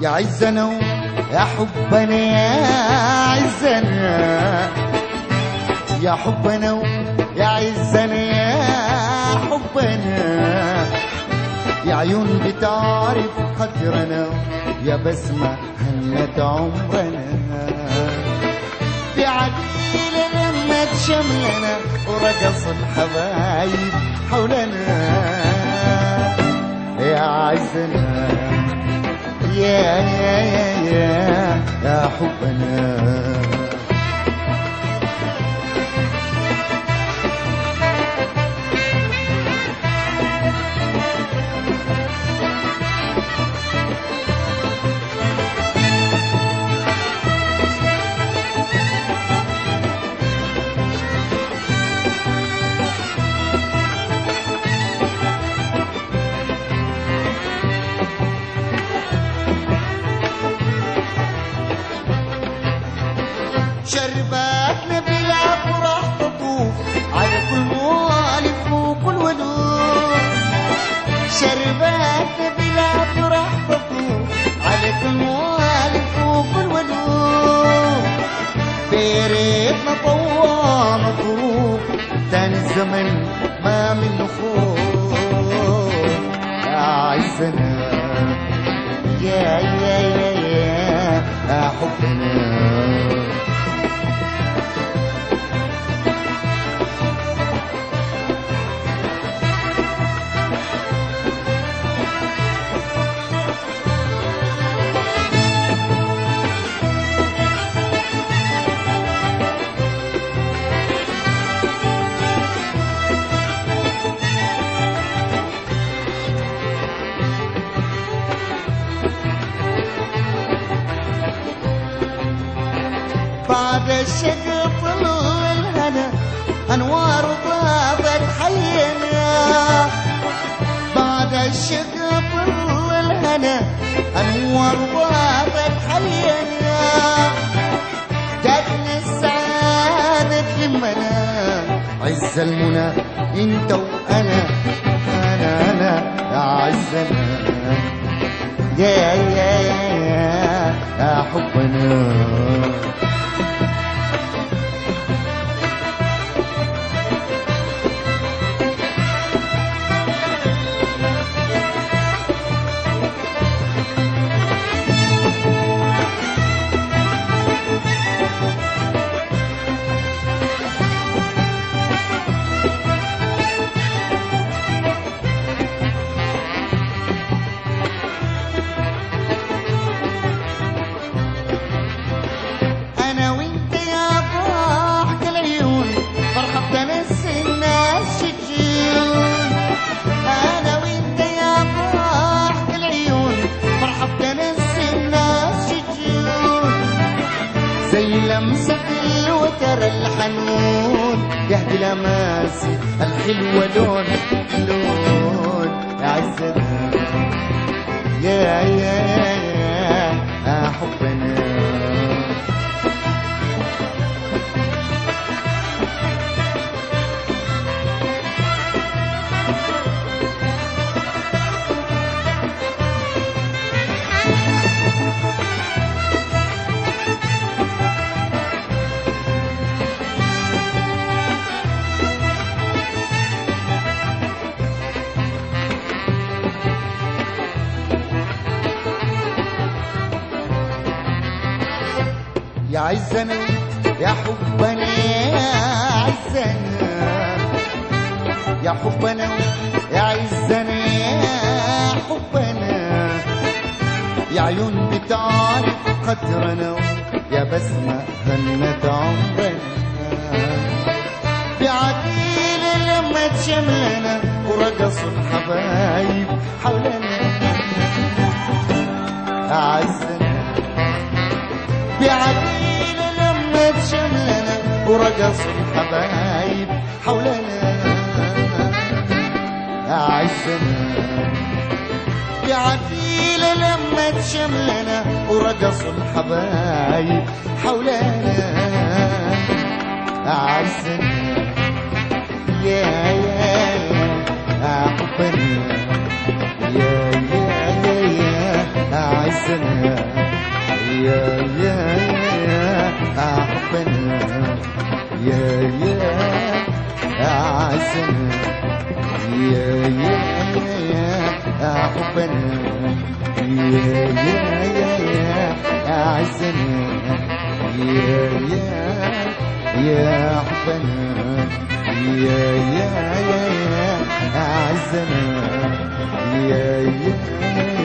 يا عزنا يا حبنا يا عزنا يا حبنا يا عزنا يا حبنا يا عيون بتعرف قدرنا يا بسمة هنت عمرنا يا عديل لما تشملنا ورقص الحبايب حولنا يا عزنا يا يا يا يا يا حبنا شرباتنا بلا فرح تطوف على كل مؤلف وكل ولود شرباتنا بلا فرح تطوف على كل مؤلف وكل ولود بيريتنا طوال ظروف تاني الزمن ما من خوف يا عزنا يا يا يا يا يا حبنا بعد الشق طلع الهنا انوار ضافت حينا بعد الشق طلع الهنا انوار ضافت حينا جاتني السعادة تلمنا عز المنى انت وانا انا انا يا عزنا يا يا يا يا حبنا انا وانت يا ضاحك العيون فرحة تنس الناس شجون انا وانت يا ضاحك العيون فرحة تنس الناس شجون زي لمسة الوتر الحنون يهدي لماسي الحلوة لون لون يا عزتها يا يا يا يا يا حبنا يا عزنا يا حبنا يا عزنا يا حبنا يا عزنا يا حبنا يا عيون بتعرف قدرنا يا بسمة هنت عمرنا بعديل لما تشملنا ورقصوا الحبايب حولنا أعزنا بعديل لما تشملنا ورقصوا الحبايب حولنا أعزنا بعديل لما تشملنا ورقصوا الحبايب حولنا أعزنا يا يا يا حبنا يا يا يا يا أعزنا يا يا يا أحبنا يا يا أعزنا يا يا يا أحبنا يا يا يا أعزنا يا يا يا أحبنا يا يا يا أعزنا يا يا